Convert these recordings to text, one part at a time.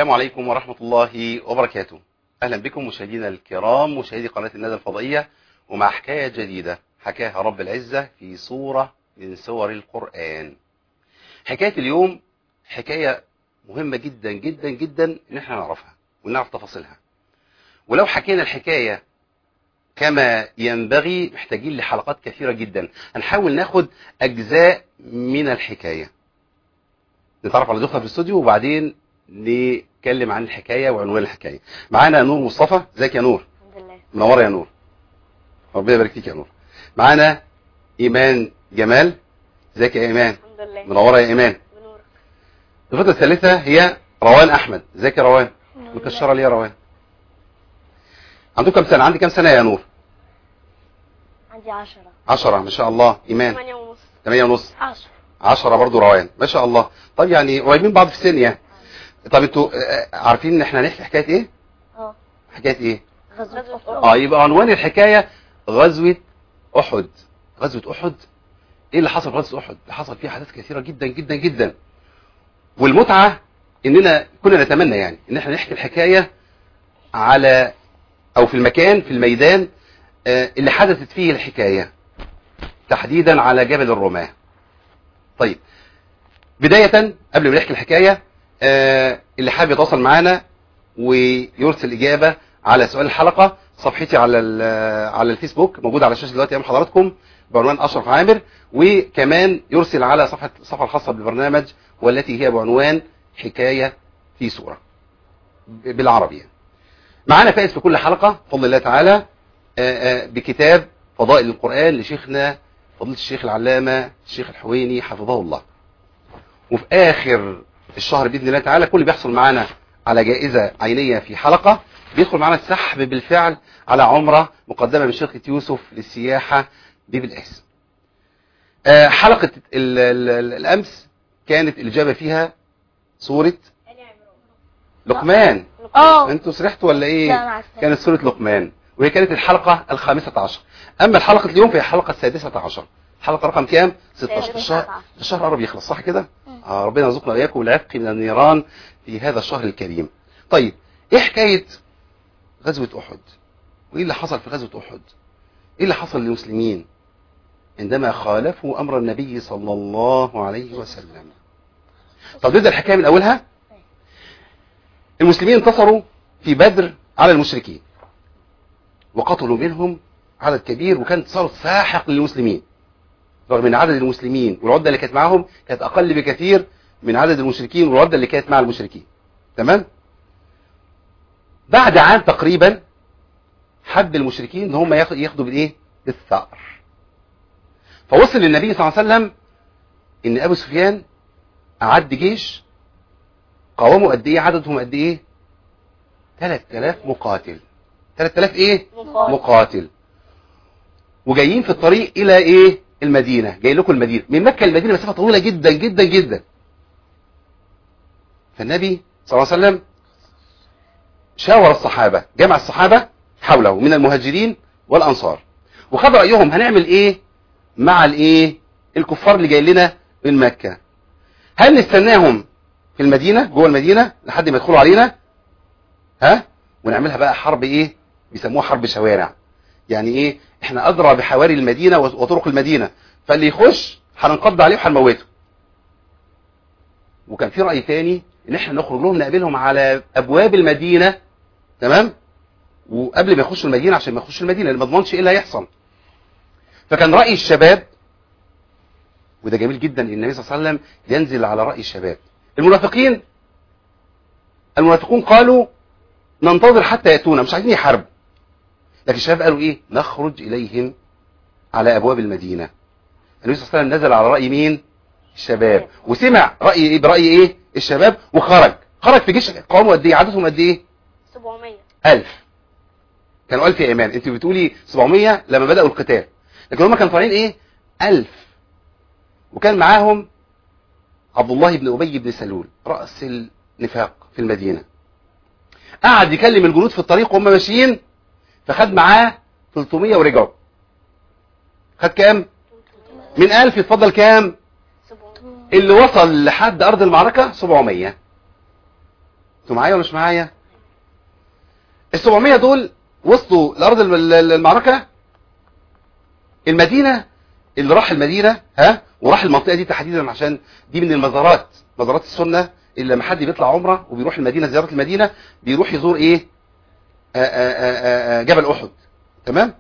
السلام عليكم ورحمة الله وبركاته أهلا بكم مشاهدينا الكرام مشاهدي قناة الندى الفضائية ومع حكاية جديدة حكاها رب العزة في صورة من صور القرآن حكاية اليوم حكاية مهمة جدا جدا جدا ان احنا نعرفها ونعرف تفاصيلها ولو حكينا الحكاية كما ينبغي محتاجين لحلقات كثيرة جدا هنحاول ناخد أجزاء من الحكاية نتعرف على ضيوفنا في الاستوديو وبعدين نتكلم عن الحكاية وعنوان الحكاية معانا نور مصطفى ازيك يا نور الحمد لله منورة يا نور ربنا يبارك فيك يا نور معانا إيمان جمال ازيك يا إيمان الحمد لله منورة يا إيمان بنور الفترة الثالثة هي روان أحمد ازيك يا روان مكشرة ليه يا روان عندك كم سنة عندي كم سنة يا نور عندي عشرة عشرة ما شاء الله إيمان ثمانية ونص ثمانية ونص عشرة عشرة برضو روان ما شاء الله طب يعني قريبين بعض في السن يعني طب انتوا آه، عارفين ان احنا هنحكي حكاية ايه اه حكاية ايه غزوة أحد اه يبقى عنوان الحكاية غزوة احد غزوة احد ايه اللي حصل في غزوة احد حصل فيها احداث كثيرة جدا جدا جدا والمتعة اننا كنا نتمنى يعني ان احنا نحكي الحكاية على او في المكان في الميدان آه، اللي حدثت فيه الحكاية تحديدا على جبل الرماة طيب بداية قبل ما نحكي الحكاية آه، اللي حابب يتواصل معانا ويرسل إجابة على سؤال الحلقة صفحتي على ال- على الفيسبوك موجودة على الشاشة دلوقتي أمام حضراتكم بعنوان أشرف عامر وكمان يرسل على صفحة الصفحة الخاصة بالبرنامج والتي هي بعنوان حكاية في صورة ب- بالعربي يعني. معانا فائز في كل حلقة بفضل الله تعالى آه، آه، بكتاب فضائل القرآن لشيخنا فضيلة الشيخ العلامة الشيخ الحويني حفظه الله وفي آخر الشهر بإذن الله تعالى كل اللي بيحصل معانا على جائزة عينية في حلقة بيدخل معانا السحب بالفعل على عمرة مقدمة من شركة يوسف للسياحة ببلقاس آه، حلقة ال- ال- ال- الأمس كانت الإجابة فيها سورة لقمان اه انتوا سرحتوا ولا لا ايه انا عارفة كانت سورة لقمان وهي كانت الحلقة الخامسة عشر أما الحلقة اليوم فهي الحلقة السادسة عشر حلقة رقم كام 16 سادسة الشهر عشر. الشهر قرب يخلص صح كده مم. آه ربنا يرزقنا وإياكم العتق من النيران في هذا الشهر الكريم طيب ايه حكاية غزوة أحد وايه اللي حصل في غزوة أحد ايه اللي حصل للمسلمين عندما خالفوا أمر النبي صلى الله عليه وسلم طب نبدأ الحكاية من أولها المسلمين انتصروا في بدر على المشركين وقتلوا منهم عدد كبير وكان انتصار ساحق للمسلمين رغم ان عدد المسلمين والعدة اللي كانت معاهم كانت اقل بكثير من عدد المشركين والعدة اللي كانت مع المشركين تمام بعد عام تقريبا حب المشركين ان هم ياخ- ياخدوا بالايه بالثأر فوصل للنبي صلى الله عليه وسلم ان ابو سفيان اعد جيش قواموا قد ايه عددهم قد ايه 3000 مقاتل 3000 ايه مقاتل. مقاتل وجايين في الطريق الى ايه المدينة جاي لكم المدينة من مكة المدينة مسافة طويلة جدا جدا جدا فالنبي صلى الله عليه وسلم شاور الصحابة جمع الصحابة حوله من المهاجرين والأنصار وخد رأيهم هنعمل ايه مع الايه الكفار اللي جاي لنا من مكة هل نستناهم في المدينة جوه المدينة لحد ما يدخلوا علينا ها ونعملها بقى حرب ايه بيسموها حرب شوارع يعني ايه احنا ادرى بحواري المدينة وطرق المدينة فاللي يخش هننقض عليه وهنموته وكان في رأي تاني ان احنا نخرج لهم نقابلهم على ابواب المدينة تمام وقبل ما يخشوا المدينة عشان ما يخشوا المدينة اللي ما ضمنش ايه اللي هيحصل فكان رأي الشباب وده جميل جدا ان النبي صلى الله عليه وسلم ينزل على رأي الشباب المنافقين المنافقون قالوا ننتظر حتى يأتونا مش عايزين يحاربوا لكن الشباب قالوا ايه نخرج اليهم على ابواب المدينة النبي صلى الله عليه وسلم نزل على رأي مين الشباب وسمع رأي ايه برأي ايه الشباب وخرج خرج في جيش قوامه قد ايه عددهم قد ايه 700 ألف كانوا ألف يا إيمان أنت بتقولي 700 لما بدأوا القتال لكن هم كانوا طالعين إيه ألف وكان معاهم عبد الله بن أبي بن سلول رأس النفاق في المدينة قعد يكلم الجنود في الطريق وهم ماشيين فخد معاه 300 ورجعوا خد كام من 1000 يتفضل كام 700 اللي وصل لحد أرض المعركة 700 انتوا معايا ولا مش معايا ال 700 دول وصلوا لارض الم- ال- المعركه المدينه اللي راح المدينه ها وراح المنطقه دي تحديدا عشان دي من المزارات مزارات السنه اللي لما حد بيطلع عمره وبيروح المدينه زياره المدينه بيروح يزور ايه آآ آآ آآ جبل احد تمام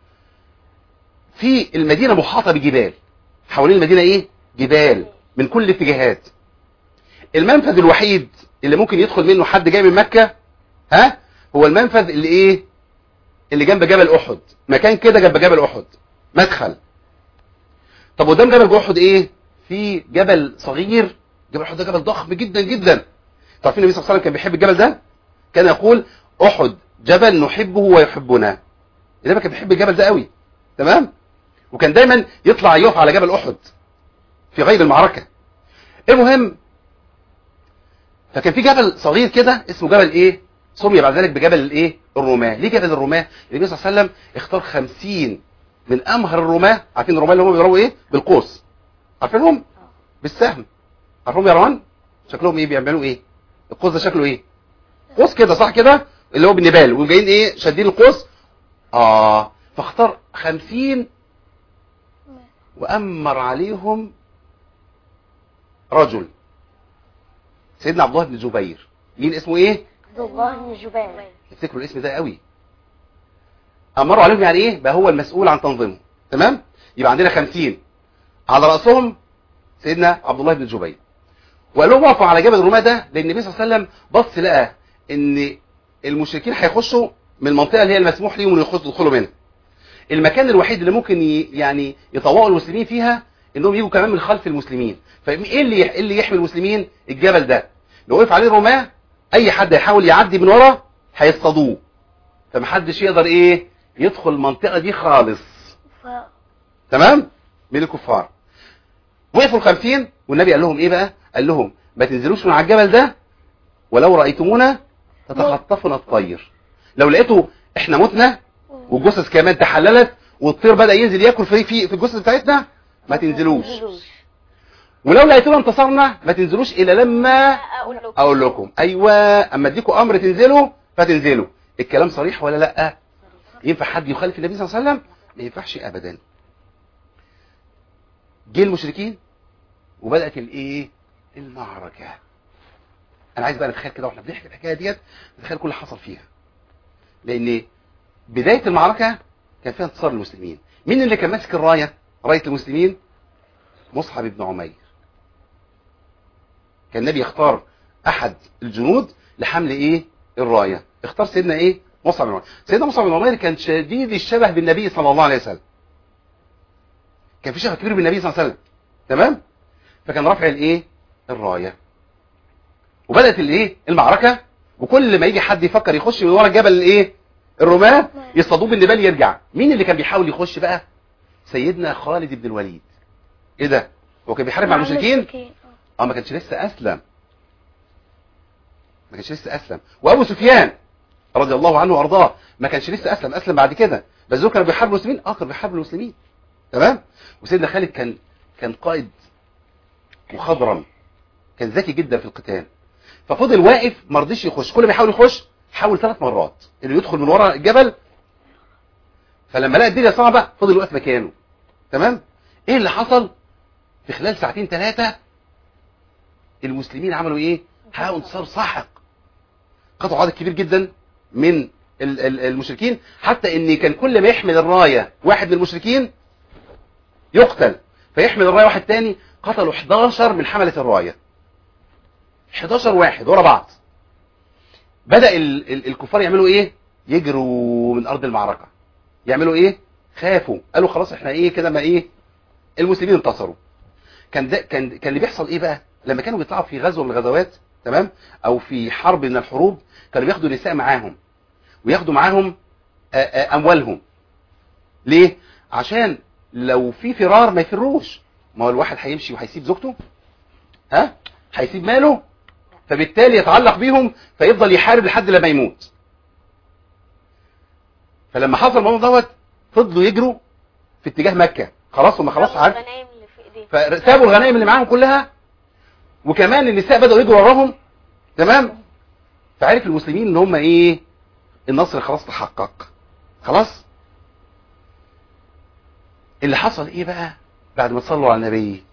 في المدينه محاطه بجبال حوالين المدينه ايه جبال من كل الاتجاهات المنفذ الوحيد اللي ممكن يدخل منه حد جاي من مكه ها هو المنفذ اللي ايه اللي جنب جبل احد مكان كده جنب جبل احد مدخل طب قدام جبل احد ايه في جبل صغير جبل احد ده جبل ضخم جدا جدا تعرفين النبي صلى الله عليه وسلم كان بيحب الجبل ده كان يقول احد جبل نحبه ويحبنا النبي كان بيحب الجبل ده قوي تمام وكان دايما يطلع يقف على جبل احد في غير المعركه المهم فكان في جبل صغير كده اسمه جبل ايه سمي بعد ذلك بجبل الايه الرماه ليه جبل الرماه النبي صلى الله عليه وسلم اختار 50 من امهر الرماه عارفين الرماه اللي هم بيضربوا ايه بالقوس عارفينهم بالسهم عارفهم يا روان شكلهم ايه بيعملوا ايه القوس ده شكله ايه قوس كده صح كده اللي هو بالنبال وجايين ايه شادين القوس اه فاختار 50 وامر عليهم رجل سيدنا عبد الله بن الزبير مين اسمه ايه عبد الله بن جبير افتكروا الاسم ده قوي امروا عليهم يعني ايه بقى هو المسؤول عن تنظيمه تمام يبقى عندنا 50 على راسهم سيدنا عبد الله بن الزبير وقال لهم وقفوا على جبل الرماه ده لان النبي صلى الله عليه وسلم بص لقى ان المشركين هيخشوا من المنطقه اللي هي المسموح ليهم انه يخشوا يدخلوا منها المكان الوحيد اللي ممكن ي- يعني يطوقوا المسلمين فيها انهم يجوا كمان من خلف المسلمين فايه اللي إيه اللي يحمي المسلمين الجبل ده لو وقف عليه الرماه اي حد يحاول يعدي من ورا هيصطادوه فمحدش يقدر ايه يدخل المنطقه دي خالص ف... تمام من الكفار وقفوا الخمسين والنبي قال لهم ايه بقى قال لهم ما تنزلوش من على الجبل ده ولو رأيتمونا تتخطفنا الطير لو لقيتوا احنا متنا والجثث كمان تحللت والطير بدأ ينزل ياكل في في, في الجثث بتاعتنا ما تنزلوش ولو لقيتونا انتصرنا ما تنزلوش الا لما اقول لكم اقول لكم ايوه اما اديكم امر تنزلوا فتنزلوا الكلام صريح ولا لا ينفع حد يخالف النبي صلى الله عليه وسلم ما ينفعش ابدا جه المشركين وبدات الايه المعركه انا عايز بقى نتخيل كده واحنا بنحكي الحكايه ديت نتخيل كل اللي حصل فيها لان بدايه المعركه كان فيها انتصار للمسلمين مين اللي كان ماسك الرايه رايه المسلمين مصعب بن عمير كان النبي يختار احد الجنود لحمل ايه الرايه اختار سيدنا ايه مصعب بن عمير سيدنا مصعب بن عمير كان شديد الشبه بالنبي صلى الله عليه وسلم كان في شبه كبير بالنبي صلى الله عليه وسلم تمام فكان رافع الايه الرايه وبدات الايه المعركه وكل ما يجي حد يفكر يخش من ورا الجبل الايه الرماه يصطادوه بالنبال يرجع مين اللي كان بيحاول يخش بقى سيدنا خالد بن الوليد ايه ده هو كان بيحارب مع المشركين اه ما كانش لسه اسلم ما كانش لسه اسلم وابو سفيان رضي الله عنه وارضاه ما كانش لسه اسلم اسلم بعد كده بس دول كانوا بيحاربوا المسلمين اه كانوا بيحاربوا المسلمين تمام وسيدنا خالد كان كان قائد مخضرم كان ذكي جدا في القتال ففضل واقف ما رضيش يخش كل ما يحاول يخش حاول ثلاث مرات انه يدخل من ورا الجبل فلما لقى الدنيا صعبه فضل واقف مكانه تمام ايه اللي حصل في خلال ساعتين ثلاثه المسلمين عملوا ايه حققوا انتصار ساحق قطعوا عدد كبير جدا من ال- ال- المشركين حتى ان كان كل ما يحمل الرايه واحد من المشركين يقتل فيحمل الرايه واحد تاني قتلوا 11 من حمله الرايه 11 واحد ورا بعض بدأ ال- ال- الكفار يعملوا ايه يجروا من ارض المعركة يعملوا ايه خافوا قالوا خلاص احنا ايه كده ما ايه المسلمين انتصروا كان ده كان كان اللي بيحصل ايه بقى لما كانوا بيطلعوا في غزوه من الغزوات تمام او في حرب من الحروب كانوا بياخدوا النساء معاهم وياخدوا معاهم آه، آه، اموالهم ليه عشان لو في فرار ما يفروش ما هو الواحد هيمشي وهيسيب زوجته ها هيسيب ماله فبالتالي يتعلق بيهم فيفضل يحارب لحد لما يموت فلما حصل الموضوع دوت فضلوا يجروا في اتجاه مكة خلاص هم خلاص عارف الغنايم اللي في ايديه فسابوا الغنائم اللي معاهم كلها وكمان النساء بدأوا يجروا وراهم تمام فعرف المسلمين ان هم ايه النصر خلاص تحقق خلاص اللي حصل ايه بقى بعد ما تصلوا على النبي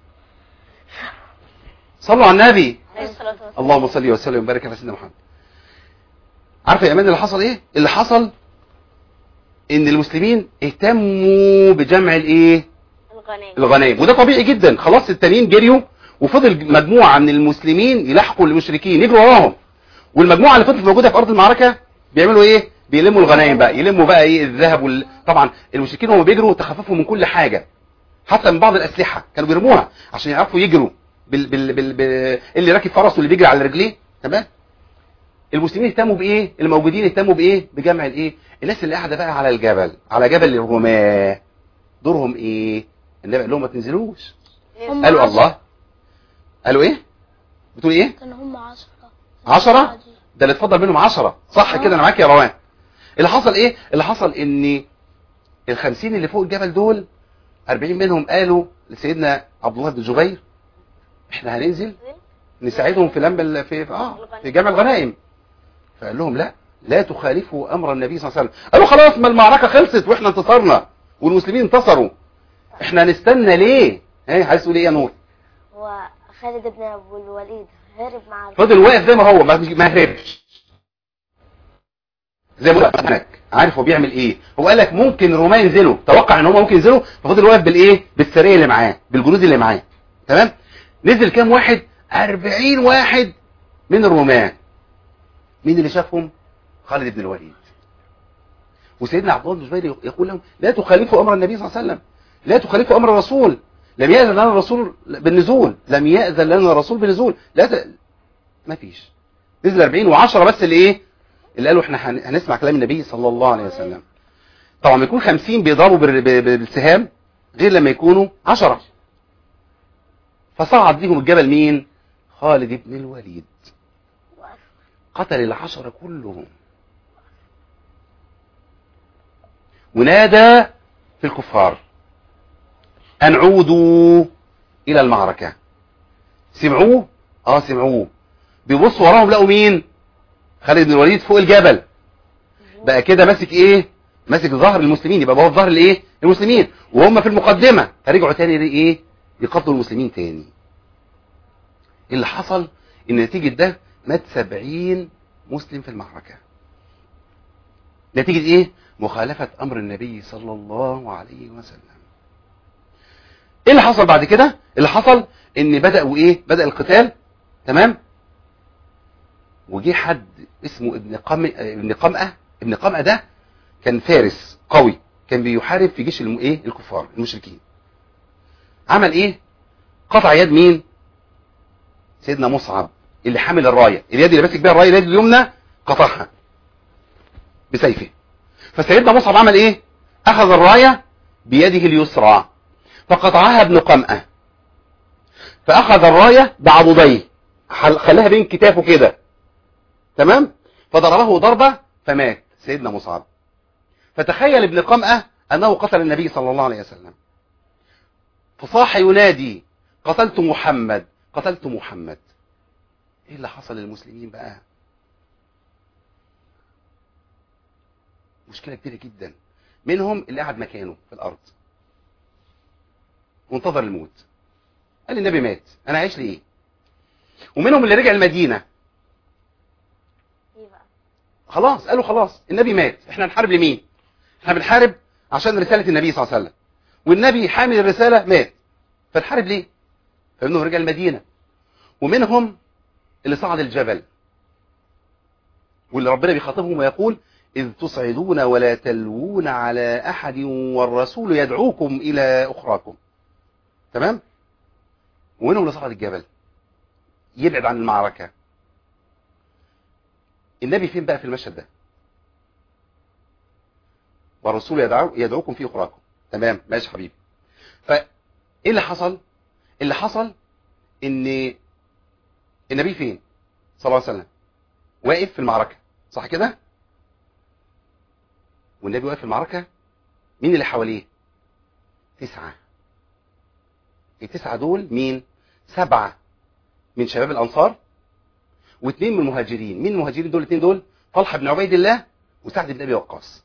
صلوا على النبي عليه الصلاة والسلام اللهم صل وسلم وبارك على سيدنا محمد عارفه يا امان اللي حصل ايه اللي حصل ان المسلمين اهتموا بجمع الايه الغنائم الغنائم وده طبيعي جدا خلاص التانيين جريوا وفضل مجموعه من المسلمين يلاحقوا المشركين يجروا وراهم والمجموعه اللي فضلت موجوده في ارض المعركه بيعملوا ايه بيلموا الغنائم بقى يلموا بقى ايه الذهب وال... طبعا المشركين هم بيجروا تخففوا من كل حاجه حتى من بعض الاسلحه كانوا بيرموها عشان يعرفوا يجروا بال... بال... بال... بال... اللي راكب فرس واللي بيجري على رجليه تمام المسلمين اهتموا بايه الموجودين اهتموا بايه بجمع الايه الناس اللي قاعده بقى على الجبل على جبل الرماه دورهم ايه النبي قال لهم ما تنزلوش هم قالوا عشرة. الله قالوا ايه بتقول ايه كانوا هم عشرة عشرة ده اللي اتفضل منهم عشرة صح كده انا معاك يا روان اللي حصل ايه اللي حصل ان الخمسين اللي فوق الجبل دول أربعين منهم قالوا لسيدنا عبد الله بن الزبير احنا هننزل نساعدهم في لم ال- في في- اه في جمع الغنائم فقال لهم لا لا تخالفوا امر النبي صلى الله عليه وسلم قالوا خلاص ما المعركه خلصت واحنا انتصرنا والمسلمين انتصروا احنا هنستنى ليه ايه عايز تقول ايه يا نور هو خالد بن ابو الوليد هرب مع فضل واقف زي ما هو ما ما هربش زي ما بقول لك عارف هو بيعمل ايه هو قال لك ممكن الرومان ينزلوا توقع ان هم ممكن ينزلوا ففضل واقف بالايه بالسريه اللي معاه بالجنود اللي معاه تمام نزل كام واحد 40 واحد من الرومان مين اللي شافهم خالد بن الوليد وسيدنا عبد الله بن الزبير يقول لهم لا تخالفوا امر النبي صلى الله عليه وسلم لا تخالفوا امر الرسول لم يأذن لنا الرسول بالنزول لم يأذن لنا الرسول بالنزول لا ت... ما فيش نزل 40 و10 بس اللي ايه اللي قالوا احنا هن- هنسمع كلام النبي صلى الله عليه وسلم طبعا لما يكون 50 بيضربوا بال- ب- ب- بالسهام غير لما يكونوا 10 فصعد بيهم الجبل مين خالد بن الوليد قتل العشرة كلهم ونادى في الكفار أن عودوا إلى المعركة سمعوه اه سمعوه بيبصوا وراهم لقوا مين خالد بن الوليد فوق الجبل بقى كده ماسك ايه ماسك ظهر المسلمين يبقى هو في ظهر الايه المسلمين وهم في المقدمة فرجعوا تاني ايه يقتلوا المسلمين تاني اللي حصل ان نتيجة ده مات سبعين مسلم في المعركة نتيجة ايه مخالفة امر النبي صلى الله عليه وسلم ايه اللي حصل بعد كده اللي حصل ان بدأوا ايه بدأ القتال تمام وجي حد اسمه ابن قم ابن قمأة ابن قمأة ده كان فارس قوي كان بيحارب في جيش الم... ايه الكفار المشركين عمل ايه قطع يد مين سيدنا مصعب اللي حامل الرايه اليد اللي ماسك بيها الرايه اليد اليمنى قطعها بسيفه فسيدنا مصعب عمل ايه اخذ الرايه بيده اليسرى فقطعها ابن قمأة فاخذ الرايه بعضديه حل- خلاها بين كتافه كده تمام فضربه ضربه فمات سيدنا مصعب فتخيل ابن قمأة انه قتل النبي صلى الله عليه وسلم فصاح ينادي قتلت محمد قتلت محمد ايه اللي حصل للمسلمين بقى مشكلة كبيرة جدا منهم اللي قعد مكانه في الارض وانتظر الموت قال النبي مات انا عايش ليه ومنهم اللي رجع المدينة ايه بقى خلاص قالوا خلاص النبي مات احنا هنحارب لمين احنا بنحارب عشان رسالة النبي صلى الله عليه وسلم والنبي حامل الرسالة مات فنحارب ليه فمنهم رجع المدينة ومنهم اللي صعد الجبل واللي ربنا بيخاطبهم ويقول إذ تصعدون ولا تلوون على أحد والرسول يدعوكم إلى أخراكم تمام ومنهم اللي صعد الجبل يبعد عن المعركة النبي فين بقى في المشهد ده والرسول يدعو يدعوكم في أخراكم تمام ماشي حبيبي فايه اللي حصل اللي حصل ان النبي فين صلى الله عليه وسلم واقف في المعركة صح كده والنبي واقف في المعركة مين اللي حواليه تسعة التسعة دول مين سبعة من شباب الأنصار واثنين من المهاجرين مين المهاجرين دول الاثنين دول طلحه بن عبيد الله وسعد بن ابي وقاص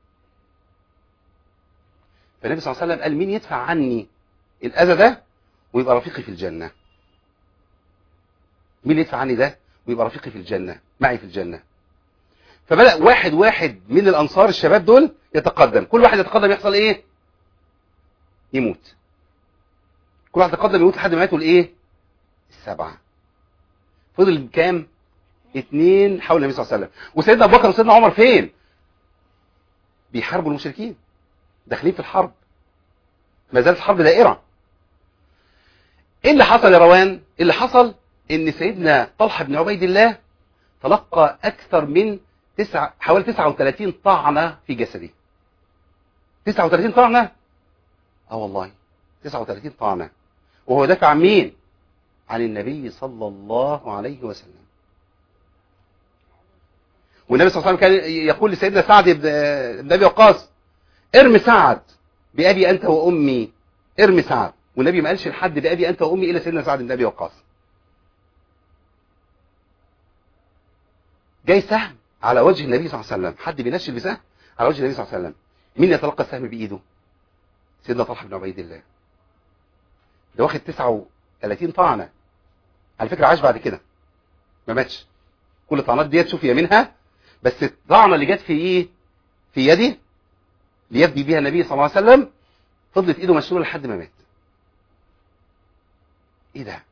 فالنبي صلى الله عليه وسلم قال مين يدفع عني الاذى ده ويبقى رفيقي في الجنه مين اللي يدفع عني ده ويبقى رفيقي في الجنه معي في الجنه فبدا واحد واحد من الانصار الشباب دول يتقدم كل واحد يتقدم يحصل ايه يموت كل واحد يتقدم يموت لحد ما ماتوا الايه السبعه فضل كام اتنين حول النبي صلى الله عليه وسلم وسيدنا ابو بكر وسيدنا عمر فين بيحاربوا المشركين داخلين في الحرب ما زالت الحرب دائره ايه اللي حصل يا روان اللي حصل ان سيدنا طلحه بن عبيد الله تلقى اكثر من تسعة حوالي 39 طعنه في جسده 39 طعنه اه والله 39 طعنه وهو دافع عن مين عن النبي صلى الله عليه وسلم والنبي صلى الله عليه وسلم كان يقول لسيدنا سعد بن ابي وقاص ارمي سعد بابي انت وامي ارمي سعد والنبي ما قالش لحد بابي انت وامي الا سيدنا سعد بن ابي وقاص جاي سهم على وجه النبي صلى الله عليه وسلم حد بينشل بسهم على وجه النبي صلى الله عليه وسلم مين يتلقى السهم بايده سيدنا طلحه بن عبيد الله ده واخد 39 طعنه على فكره عاش بعد كده ما ماتش كل الطعنات ديت شوفي منها بس الطعنه اللي جت في ايه في يدي ليفدي بيها النبي صلى الله عليه وسلم فضلت ايده مشلوله لحد ما مات ايه ده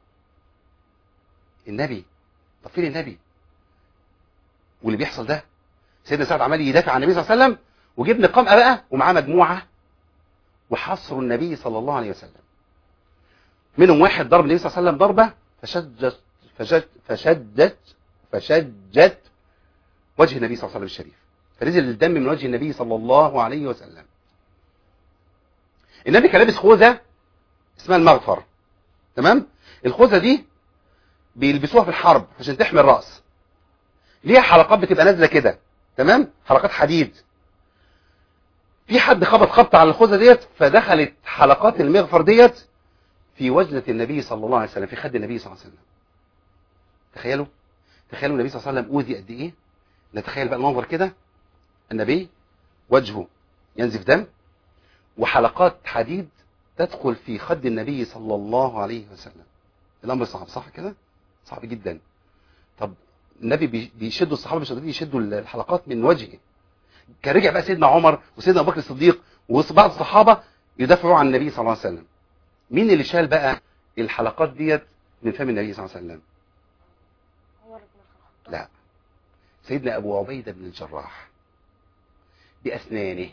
النبي طب فين النبي واللي بيحصل ده سيدنا سعد عمال يدافع عن النبي صلى الله عليه وسلم وجيب نقام بقى ومعاه مجموعه وحصروا النبي صلى الله عليه وسلم منهم واحد ضرب النبي صلى الله عليه وسلم ضربه فشدت فشدت فشدت فشجت وجه النبي صلى الله عليه وسلم الشريف فنزل الدم من وجه النبي صلى الله عليه وسلم النبي كان لابس خوذه اسمها المغفر تمام الخوذه دي بيلبسوها في الحرب عشان تحمي الراس ليها حلقات بتبقى نازله كده تمام حلقات حديد في حد خبط خبط على الخوذه ديت فدخلت حلقات المغفر ديت في وجنه النبي صلى الله عليه وسلم في خد النبي صلى الله عليه وسلم تخيلوا تخيلوا النبي صلى الله عليه وسلم اوذي قد ايه نتخيل بقى المنظر كده النبي وجهه ينزف دم وحلقات حديد تدخل في خد النبي صلى الله عليه وسلم الامر صعب صح كده صعب جدا طب النبي بي- بيشدوا الصحابه مش قادرين يشدوا الحلقات من وجهه كان رجع بقى سيدنا عمر وسيدنا ابو بكر الصديق وبعض الصحابه يدافعوا عن النبي صلى الله عليه وسلم مين اللي شال بقى الحلقات ديت من فم النبي صلى الله عليه وسلم عمر بن الخطاب لا سيدنا ابو عبيده بن الجراح باسنانه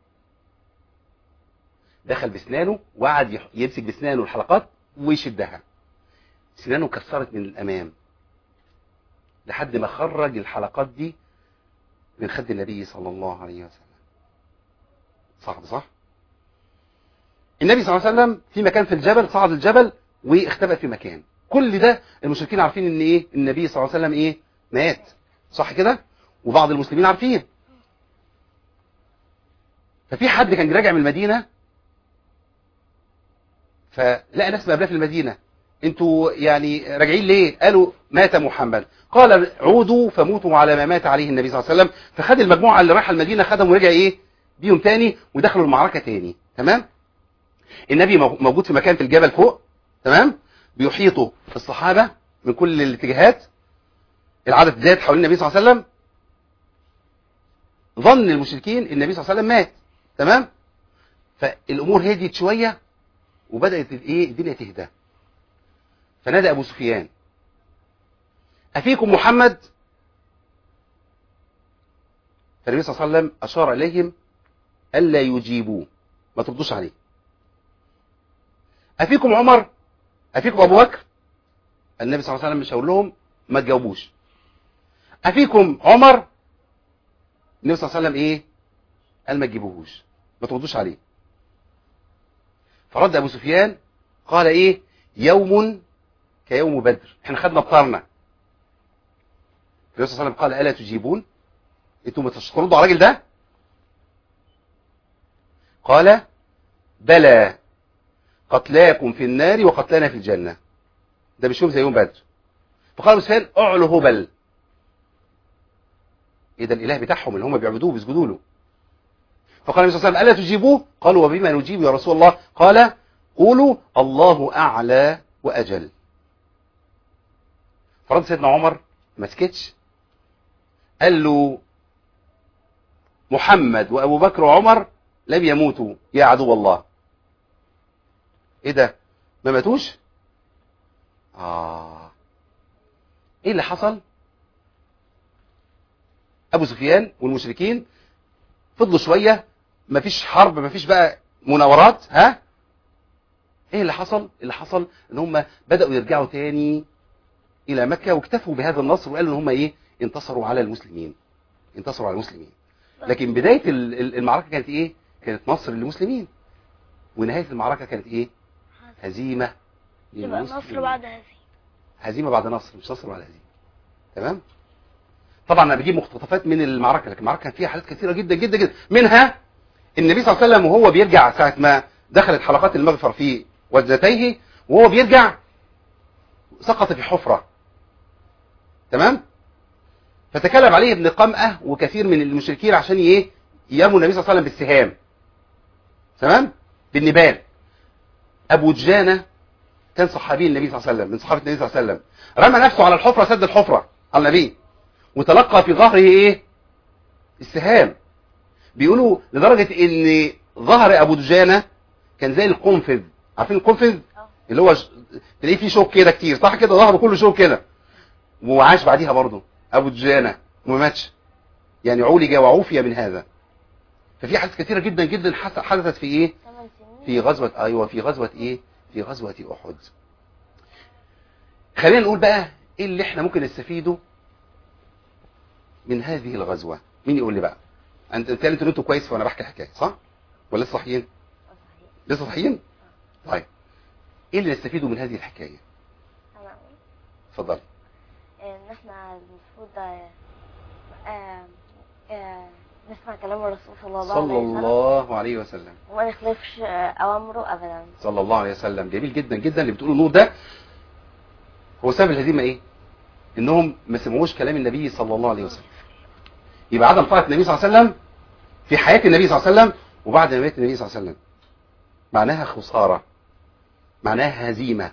دخل باسنانه وقعد يح- يمسك باسنانه الحلقات ويشدها سنانه كسرت من الامام لحد ما خرج الحلقات دي من خد النبي صلى الله عليه وسلم صعب صح النبي صلى الله عليه وسلم في مكان في الجبل صعد الجبل واختبأ في مكان كل ده المشركين عارفين ان ايه النبي صلى الله عليه وسلم ايه مات صح كده وبعض المسلمين عارفين ففي حد كان راجع من المدينه فلقى ناس مقابلاه في المدينه انتوا يعني راجعين ليه قالوا مات محمد قال عودوا فموتوا على ما مات عليه النبي صلى الله عليه وسلم فخد المجموعه اللي رايحه المدينه خدهم ورجع ايه بيهم تاني ودخلوا المعركه تاني تمام النبي مو- موجود في مكان في الجبل فوق تمام بيحيطوا الصحابه من كل الاتجاهات العدد زاد حول النبي صلى الله عليه وسلم ظن المشركين النبي صلى الله عليه وسلم مات تمام فالامور هديت شويه وبدات الايه الدنيا تهدى فنادى ابو سفيان افيكم محمد فالنبي صلى الله عليه وسلم اشار اليهم الا يجيبوه ما تردوش عليه افيكم عمر افيكم ابو بكر النبي صلى الله عليه وسلم مش هيقول لهم ما تجاوبوش افيكم عمر النبي صلى الله عليه وسلم ايه قال ما تجيبوهوش ما تردوش عليه فرد ابو سفيان قال ايه يوم كيوم بدر احنا خدنا بطارنا النبي صلى الله عليه وسلم قال الا تجيبون انتوا مش تردوا على الراجل ده قال بلى قتلاكم في النار وقتلانا في الجنة ده مش يوم زي يوم بدر فقال ابو سفيان اعلو هبل ايه ده الاله بتاعهم اللي هم بيعبدوه بيسجدوا له فقال النبي صلى الله عليه وسلم الا تجيبوه قالوا وبما نجيب يا رسول الله قال قولوا الله اعلى واجل فرد سيدنا عمر ما سكتش قال له محمد وابو بكر وعمر لم يموتوا يا عدو الله ايه ده ما ماتوش اه ايه اللي حصل ابو سفيان والمشركين فضلوا شويه مفيش حرب مفيش بقى مناورات ها ايه اللي حصل اللي حصل ان هم بداوا يرجعوا تاني الى مكه واكتفوا بهذا النصر وقالوا ان هم ايه انتصروا على المسلمين انتصروا على المسلمين لكن بدايه ال- ال- المعركه كانت ايه كانت نصر للمسلمين ونهايه المعركه كانت ايه هزيمه يبقى النصر للمسلمين. بعد هذه هزيمه بعد نصر مش نصر بعد هزيمه تمام طبعا انا بجيب مقتطفات من المعركه لكن المعركه كان فيها حاجات كثيره جدا جدا جدا منها النبي صلى الله عليه وسلم وهو بيرجع ساعه ما دخلت حلقات المغفر في وجنتيه وهو بيرجع سقط في حفره تمام فتكلم عليه ابن قمأة وكثير من المشركين عشان ايه يرموا النبي صلى الله عليه وسلم بالسهام تمام بالنبال ابو دجانه كان صحابي النبي صلى الله عليه وسلم من صحابه النبي صلى الله عليه وسلم رمى نفسه على الحفره سد الحفره على النبي وتلقى في ظهره ايه السهام بيقولوا لدرجه ان ظهر ابو دجانه كان زي القنفذ عارفين القنفذ اه اللي هو ش... تلاقيه فيه شوك كده كتير صح كده ظهره كله شوك كده وعاش بعديها برضه ابو دجانه وما ماتش يعني عولج وعوفي من هذا ففي حاجات كثيره جدا جدا حس- حدثت في ايه 8 سنين في غزوة أيوة في غزوة إيه في غزوة أحد خلينا نقول بقى إيه اللي إحنا ممكن نستفيده من هذه الغزوة مين يقول لي بقى أنت أنت أنتوا نمتوا كويس وأنا بحكي الحكاية صح ولا لسه صاحيين آه، صحيح. لسه صاحيين طيب إيه اللي نستفيده من هذه الحكاية أنا أقول اتفضل ان احنا المفروض آه، آه، آه، نسمع كلام الرسول صلى الله عليه صلى وسلم الله عليه وسلم وما نخلفش آه، اوامره ابدا صلى الله عليه وسلم جميل جدا جدا اللي بتقوله نور ده هو سبب الهزيمة إيه إنهم ما سمعوش كلام النبي صلى الله عليه وسلم يبقى عدم طاعة النبي صلى الله عليه وسلم في حياة النبي صلى الله عليه وسلم وبعد ممات النبي صلى الله عليه وسلم معناها خسارة معناها هزيمة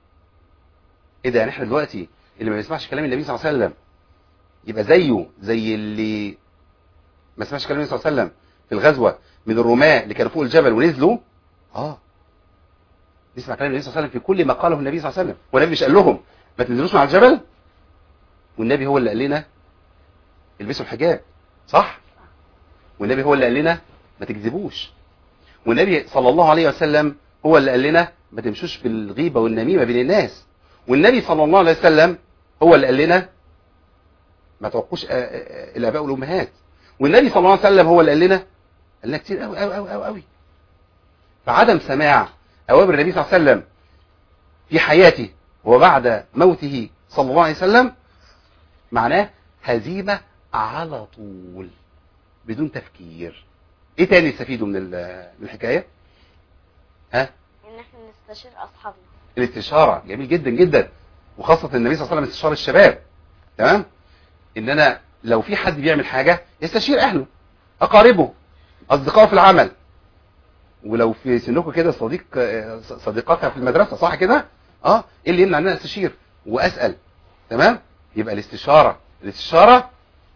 ايه ده يعني احنا دلوقتي اللي ما بيسمعش كلام النبي صلى الله عليه وسلم يبقى زيه زي اللي ما سمعش كلام النبي صلى الله عليه وسلم في الغزوة من الرماة اللي كانوا فوق الجبل ونزلوا اه نسمع كلام النبي صلى الله عليه وسلم في كل ما قاله النبي صلى الله عليه وسلم والنبي مش قال لهم ما تنزلوش مع الجبل والنبي هو اللي قال لنا البسوا الحجاب صح والنبي هو اللي قال لنا ما تكذبوش والنبي صلى الله عليه وسلم هو اللي قال لنا ما تمشوش بالغيبة والنميمة بين الناس والنبي صلى الله عليه وسلم هو اللي قال لنا ما توقوش آه، آه، آه، الآباء والأمهات والنبي صلى الله عليه وسلم هو اللي قال لنا قال لنا كتير قوي قوي قوي قوي قوي فعدم سماع أوامر النبي صلى الله عليه وسلم في حياته وبعد موته صلى الله عليه وسلم معناه هزيمة على طول بدون تفكير ايه تاني نستفيده من ال- من الحكايه ها ان احنا نستشير اصحابنا الاستشاره جميل جدا جدا وخاصه النبي صلى الله عليه وسلم استشار الشباب تمام ان انا لو في حد بيعمل حاجه يستشير اهله اقاربه اصدقائه في العمل ولو في سنكم كده صديق آه، صديقاتها في المدرسه صح كده اه ايه اللي يمنع ان انا استشير واسال تمام يبقى الاستشاره الاستشاره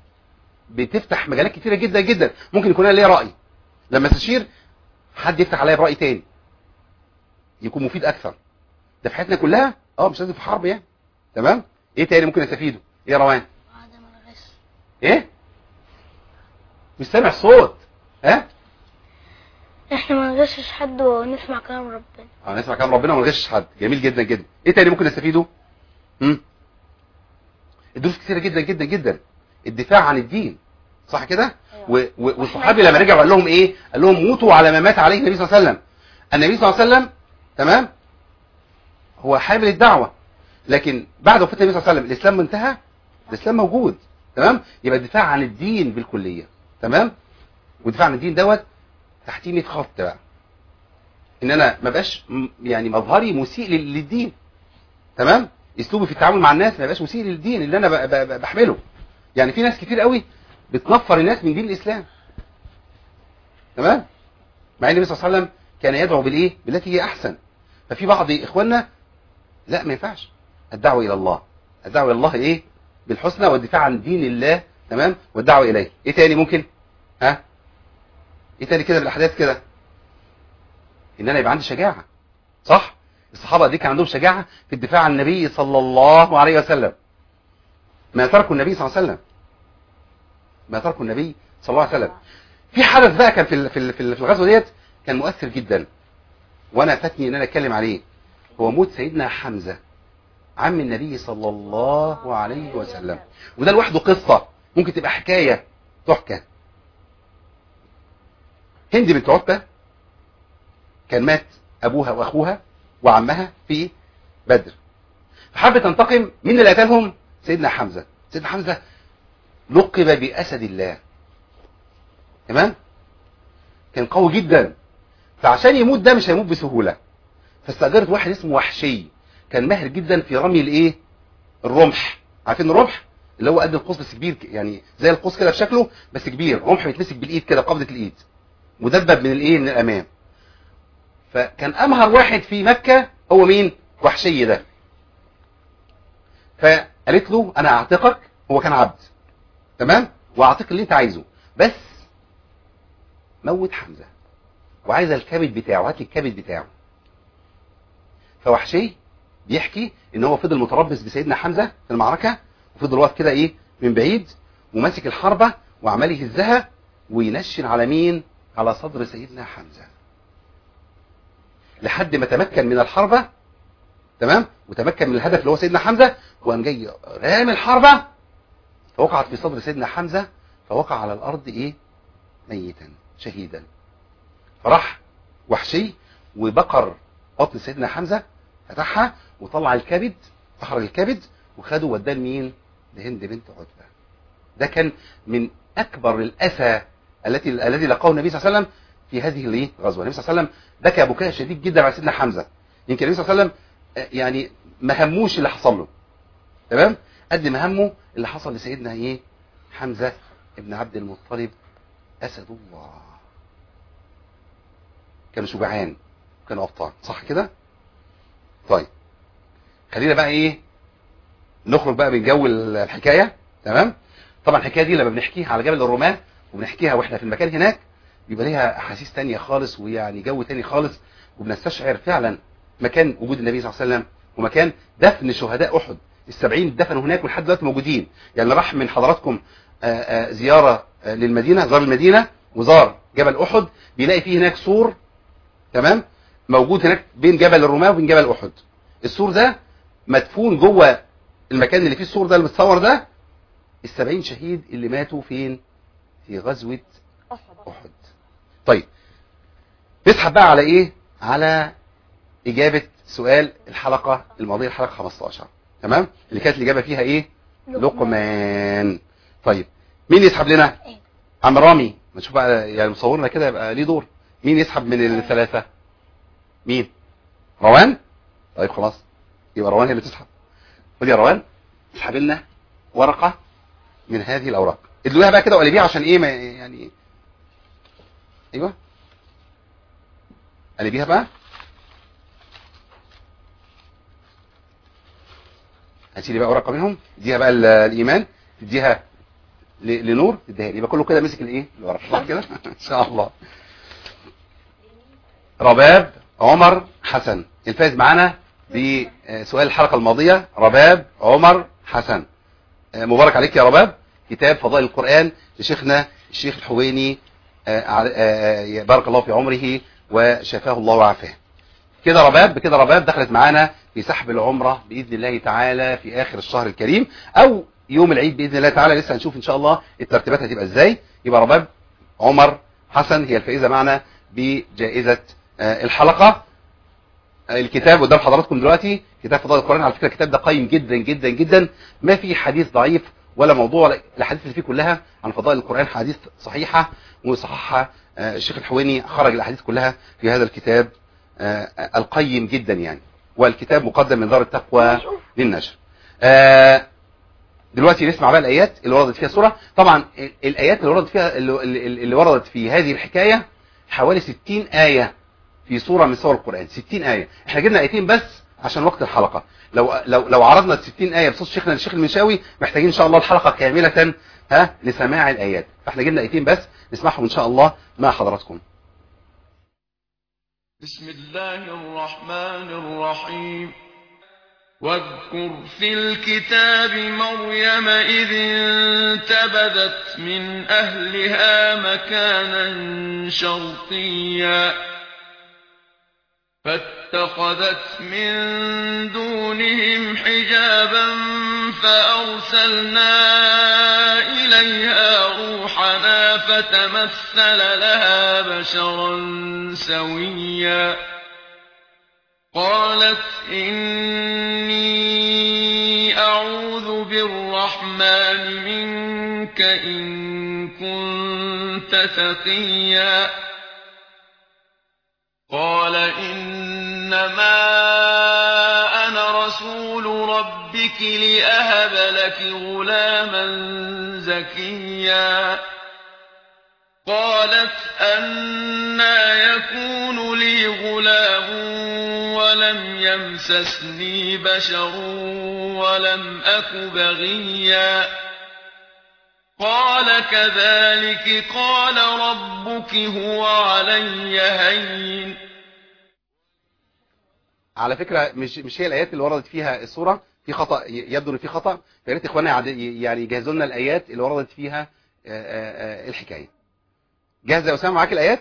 بتفتح مجالات كتيره جدا جدا ممكن يكون انا ليا راي لما استشير حد يفتح عليا براي تاني يكون مفيد اكثر ده في حياتنا كلها اه مش لازم في حرب يعني تمام ايه تاني ممكن نستفيده ايه يا روان وعدم الغش ايه مش سامع صوت ها احنا ما نغشش حد ونسمع كلام ربنا اه نسمع كلام ربنا وما نغشش حد جميل جدا جدا ايه تاني ممكن نستفيده امم الدروس كتيره جدا جدا جدا الدفاع عن الدين صح كده أيوة. و- و- والصحابي لما رجع وقال لهم ايه قال لهم موتوا على ما مات عليه النبي صلى الله عليه وسلم النبي صلى الله عليه وسلم تمام هو حامل الدعوه لكن بعد وفاه النبي صلى الله عليه وسلم الاسلام انتهى الاسلام موجود تمام يبقى الدفاع عن الدين بالكليه تمام والدفاع عن الدين دوت تحتيه 100 خط بقى ان انا ما بقاش م- يعني مظهري مسيء لل- للدين تمام اسلوبي في التعامل مع الناس ما يبقاش مسيء للدين اللي انا ب- ب- بحمله يعني في ناس كتير قوي بتنفر الناس من دين الاسلام تمام مع ان النبي صلى الله عليه وسلم كان يدعو بالايه بالتي هي احسن ففي بعض اخواننا لا ما ينفعش الدعوه الى الله الدعوه الى الله ايه بالحسنى والدفاع عن دين الله تمام والدعوه اليه ايه تاني ممكن ها ايه تاني كده بالاحداث كده ان انا يبقى عندي شجاعه صح الصحابه دي كان عندهم شجاعه في الدفاع عن النبي صلى الله عليه وسلم ما تركوا النبي صلى الله عليه وسلم ما تركوا النبي صلى الله عليه وسلم في حدث بقى كان في ال- في ال- في ال- في الغزوه ديت كان مؤثر جدا وانا فاتني ان انا اتكلم عليه هو موت سيدنا حمزه عم النبي صلى الله عليه وسلم وده لوحده قصه ممكن تبقى حكايه تحكى هند بنت عتبه كان مات ابوها واخوها وعمها في بدر فحبت تنتقم مين اللي قتلهم سيدنا حمزه سيدنا حمزه لقب باسد الله تمام كان قوي جدا فعشان يموت ده مش هيموت بسهوله فاستاجرت واحد اسمه وحشي كان ماهر جدا في رمي الايه الرمح عارفين الرمح اللي هو قد القوس بس كبير ك- يعني زي القوس كده في شكله بس كبير رمح بيتمسك بالايد كده قبضه الايد مدبب من الايه من الامام فكان امهر واحد في مكه هو مين وحشي ده فقالت له انا اعتقك هو كان عبد تمام واعتق اللي انت عايزه بس موت حمزه وعايزه الكبد بتاعه هات لي الكبد بتاعه فوحشي بيحكي ان هو فضل متربص بسيدنا حمزه في المعركه وفضل واقف كده ايه من بعيد وماسك الحربه وعمال يهزها وينشن على مين على صدر سيدنا حمزه لحد ما تمكن من الحربه تمام وتمكن من الهدف اللي هو سيدنا حمزه وقام جاي رامي الحربه فوقعت في صدر سيدنا حمزه فوقع على الارض ايه ميتا شهيدا فراح وحشي وبقر بطن سيدنا حمزه فتحها وطلع الكبد اخرج الكبد وخده وداه لمين لهند بنت عتبه ده كان من اكبر الاسى التي الذي لقاه النبي صلى الله عليه وسلم في هذه الايه الغزوه النبي صلى الله عليه وسلم بكى بكاء شديد جدا على سيدنا حمزه يمكن النبي صلى الله عليه وسلم آه، يعني ما هموش اللي حصل له تمام قد ما همه اللي حصل لسيدنا ايه حمزه ابن عبد المطلب اسد الله كانوا شجعان كانوا ابطال صح كده طيب خلينا بقى ايه نخرج بقى من جو الحكايه تمام طبعا الحكايه دي لما بنحكيها على جبل الرومان وبنحكيها واحنا في المكان هناك بيبقى ليها احاسيس تانية خالص ويعني جو تاني خالص وبنستشعر فعلا مكان وجود النبي صلى الله عليه وسلم ومكان دفن شهداء احد السبعين دفنوا هناك ولحد دلوقتي موجودين يعني راح من حضراتكم آه، آه، زياره آه، للمدينه زار المدينه وزار جبل احد بيلاقي فيه هناك سور تمام موجود هناك بين جبل الرماة وبين جبل احد السور ده مدفون جوه المكان اللي فيه السور ده اللي متصور ده السبعين شهيد اللي ماتوا فين في غزوة أحد احد طيب نسحب بقى على ايه على اجابة سؤال الحلقة الماضية الحلقة 15 تمام اللي كانت الاجابة فيها ايه لقمان طيب مين يسحب لنا إيه. عم رامي ما نشوف بقى يعني مصورنا كده يبقى ليه دور مين يسحب من الثلاثة مين روان طيب خلاص يبقى روان هي اللي تسحب خد يا روان اسحب لنا ورقة من هذه الاوراق ادلوها بقى كده وقلبيها عشان ايه ما يعني ايوه قلبيها بقى هتشيلي بقى ورقه منهم اديها بقى ال- الايمان تديها ل- لنور تديها لي يبقى كله كده مسك الايه الورقه صح كده ان شاء الله رباب عمر حسن الفائز معانا بسؤال الحلقه الماضيه رباب عمر حسن آه، مبارك عليك يا رباب كتاب فضائل القرآن لشيخنا الشيخ الحويني آه، آه، آه، بارك الله في عمره وشفاه الله وعافاه كده رباب بكده رباب دخلت معانا في سحب العمرة بإذن الله تعالى في آخر الشهر الكريم أو يوم العيد بإذن الله تعالى لسه هنشوف إن شاء الله الترتيبات هتبقى إزاي يبقى رباب عمر حسن هي الفائزة معنا بجائزة آه، الحلقة الكتاب قدام حضراتكم دلوقتي كتاب فضائل القرآن على فكرة الكتاب ده قيم جدا جدا جدا ما في حديث ضعيف ولا موضوع الحديث اللي فيه كلها عن فضائل القرآن حديث صحيحة وصححها آه، الشيخ الحويني خرج الأحاديث كلها في هذا الكتاب آه، القيم جدا يعني والكتاب مقدم من دار التقوى للنشر آه دلوقتي نسمع بقى الايات اللي وردت فيها السوره طبعا ال- الايات اللي وردت فيها اللي, اللي اللي وردت في هذه الحكايه حوالي 60 ايه في سوره من سور القران 60 ايه احنا جبنا ايتين بس عشان وقت الحلقه لو لو لو عرضنا ال 60 ايه بصوت شيخنا الشيخ المنشاوي محتاجين ان شاء الله الحلقه كامله ها لسماع الايات فاحنا جبنا ايتين بس نسمعهم ان شاء الله مع حضراتكم بسم الله الرحمن الرحيم واذكر في الكتاب مريم إذ انتبذت من أهلها مكانا شرقيا فاتخذت من دونهم حجابا فأرسلنا إليها روحنا فتمثل لها بشرا سويا قالت إني أعوذ بالرحمن منك إن كنت تقيا قال إنما أنا رسول ربك لأهب لك غلاما زكيا قالت أنا يكون لي غلام ولم يمسسني بشر ولم أك بغيا قال كذلك قال ربك هو علي هين على فكره مش مش هي الايات اللي وردت فيها السوره في خطا ي- يبدو ان في خطا فيا ريت اخواننا يعد- يعني يجهزوا لنا الايات اللي وردت فيها آه، آه، آه، الحكايه جاهز يا اسامه معاك الايات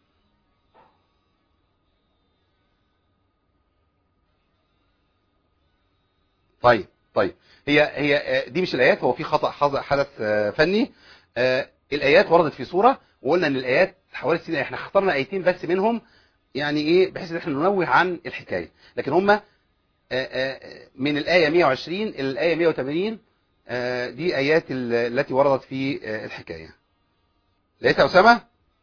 طيب طيب هي هي آه، دي مش الايات هو في خطا حظ- حدث آه، فني آه، الايات وردت في سوره وقلنا ان الايات حوالي 60 احنا اخترنا ايتين بس منهم يعني ايه بحيث ان احنا ننوه عن الحكايه لكن هم من الايه 120 الى الايه 180 آه، دي ايات ال- التي وردت في آه، الحكايه لقيتها يا اسامه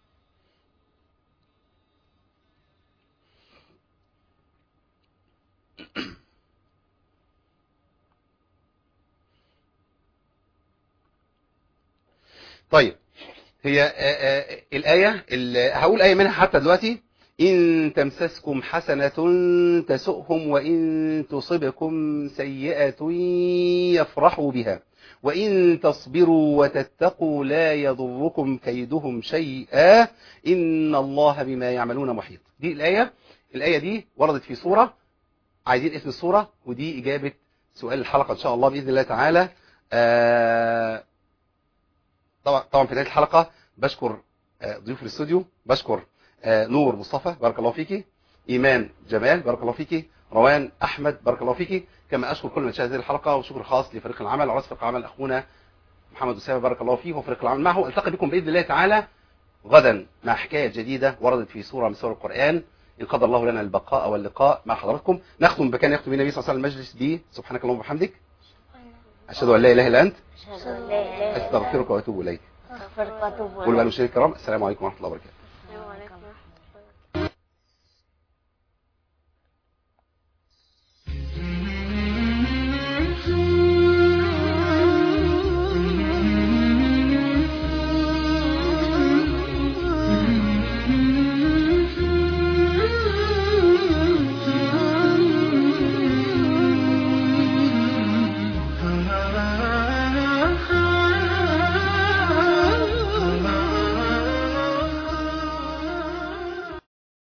طيب هي آه، آه، الآية ال- هقول آية منها حتى دلوقتي إن تمسسكم حسنة تسؤهم وإن تصبكم سيئة يفرحوا بها وإن تصبروا وتتقوا لا يضركم كيدهم شيئا إن الله بما يعملون محيط دي الآية الآية دي وردت في سورة عايزين اسم السورة ودي إجابة سؤال الحلقة إن شاء الله بإذن الله تعالى آه طبعا طبعا في نهايه الحلقه بشكر آه، ضيوف الاستوديو بشكر آه، نور مصطفى بارك الله فيكي ايمان جمال بارك الله فيكي روان احمد بارك الله فيكي كما اشكر كل من شاهد هذه الحلقه وشكر خاص لفريق العمل ورئيس فريق العمل اخونا محمد اسامه بارك الله فيه وفريق العمل معه التقي بكم باذن الله تعالى غدا مع حكايه جديده وردت في سوره من سور القران ان قدر الله لنا البقاء واللقاء مع حضراتكم نختم بكان يختم النبي صلى الله عليه وسلم المجلس به سبحانك اللهم وبحمدك اشهد ان لا اله الا انت أشهد أن لا إله إلا أنت استغفرك واتوب اليك أستغفرك وأتوب قولوا بقى إليك للمشاهدين الكرام السلام عليكم ورحمه الله وبركاته